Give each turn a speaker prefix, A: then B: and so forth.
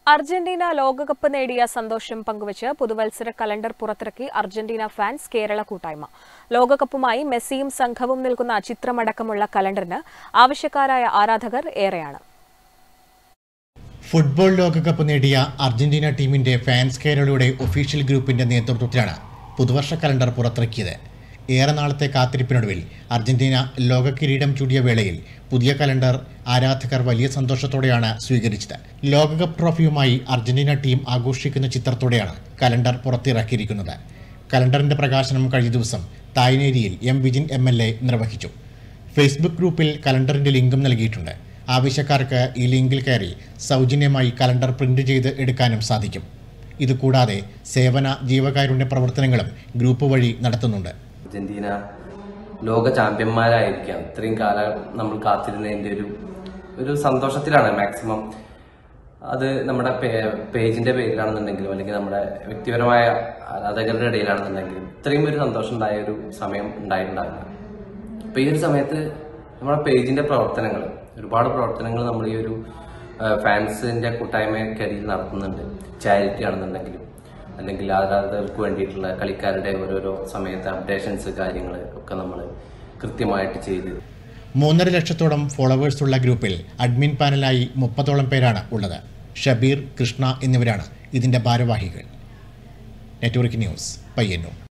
A: Argentina ലോകകപ്പ് നേടിയ സന്തോഷം പങ്കുവച്ച് പുതുവത്സര കലണ്ടർ പുറത്തിറക്കി അർജന്റീന ഫാൻസ് കേരള കൂട്ടായ്മ ലോകകപ്പുമായി മെസ്സിയും സംഘവും നിൽക്കുന്ന ചിത്രമടക്കമുള്ള കലണ്ടറിന് ആവശ്യക്കാരായ ആരാധകർ ഏറെയാണ്
B: ഫുട്ബോൾ ലോകകപ്പ് നേടിയ അർജന്റീന ടീമിന്റെ ഫാൻസ് കേരളയുടെ ഒഫീഷ്യൽ ഗ്രൂപ്പിന്റെ നേതൃത്വത്തിലാണ് പുതുവർഷ കലണ്ടർ പുറത്തിറക്കിയത് ഏറെ നാളത്തെ കാത്തിരിപ്പിനൊടുവിൽ അർജന്റീന ലോക കിരീടം ചൂടിയ വേളയിൽ പുതിയ കലണ്ടർ ആരാധകർ വലിയ സന്തോഷത്തോടെയാണ് സ്വീകരിച്ചത് ലോകകപ്പ് ട്രോഫിയുമായി അർജന്റീന ടീം ആഘോഷിക്കുന്ന ചിത്രത്തോടെയാണ് കലണ്ടർ പുറത്തിറക്കിയിരിക്കുന്നത് കലണ്ടറിന്റെ പ്രകാശനം കഴിഞ്ഞ ദിവസം തായ്നേരിയിൽ M Vijin M L A നിർവഹിച്ചു ഫേസ്ബുക്ക് ഗ്രൂപ്പിൽ കലണ്ടറിന്റെ ലിങ്കും നൽകിയിട്ടുണ്ട് ആവശ്യക്കാർക്ക് ഈ ലിങ്കിൽ കയറി സൗജന്യമായി കലണ്ടർ പ്രിന്റ് ചെയ്ത് എടുക്കാനും സാധിക്കും ഇതുകൂടാതെ സേവന ജീവകാരുണ്യ പ്രവർത്തനങ്ങളും ഗ്രൂപ്പ് വഴി നടത്തുന്നുണ്ട്
C: അർജന്റീന ലോക ചാമ്പ്യന്മാരായിരിക്കാം ഇത്രയും കാലം നമ്മൾ കാത്തിരുന്നതിന്റെ ഒരു ഒരു സന്തോഷത്തിലാണ് മാക്സിമം അത് നമ്മുടെ പേ- പേജിന്റെ പേരിലാണെന്നുണ്ടെങ്കിലും അല്ലെങ്കിൽ നമ്മുടെ വ്യക്തിപരമായ ആരാധകരുടെ ഇടയിലാണെന്നുണ്ടെങ്കിലും ഇത്രയും ഒരു സന്തോഷം ഉണ്ടായ ഒരു സമയം ഉണ്ടായിട്ടുണ്ടാവില്ല അപ്പൊ ഈ ഒരു സമയത്ത് നമ്മുടെ പേജിന്റെ പ്രവർത്തനങ്ങൾ ഒരുപാട് പ്രവർത്തനങ്ങൾ നമ്മൾ ഈ ഒരു ഫാൻസിന്റെ കൂട്ടായ്മയ്ക്കരിയിൽ നടത്തുന്നുണ്ട് ചാരിറ്റി ആണെന്നുണ്ടെങ്കിലും അല്ലെങ്കിൽ ആരാധകർക്ക് വേണ്ടിയിട്ടുള്ള കളിക്കാരുടെ ഓരോരോ സമയത്തെ അപ്ഡേഷൻസ് കാര്യങ്ങൾ ഒക്കെ നമ്മൾ കൃത്യമായിട്ട് ചെയ്ത്
B: മൂന്നര ലക്ഷത്തോളം ഫോളോവേഴ്സ് ഉള്ള ഗ്രൂപ്പിൽ അഡ്മിൻ പാനലായി മുപ്പതോളം പേരാണ് ഉള്ളത് ഷബീർ കൃഷ്ണ എന്നിവരാണ് ഇതിന്റെ ഭാരവാഹികൾ നെറ്റ്വർക്ക് ന്യൂസ് പയ്യന്നൂർ